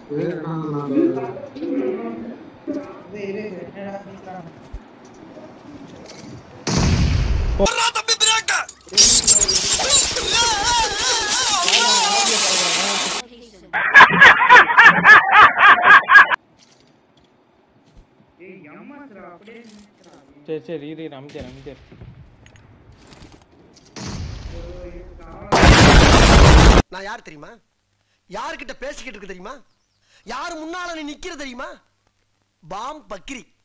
சரி சரி இரு இரு அமைச்சர் அமைச்சர் நான் யார் தெரியுமா யாருக்கிட்ட பேசிக்கிட்டு இருக்கு தெரியுமா யார் முன்னால நீ நிக்கிற தெரியுமா பாம் பக்கிரி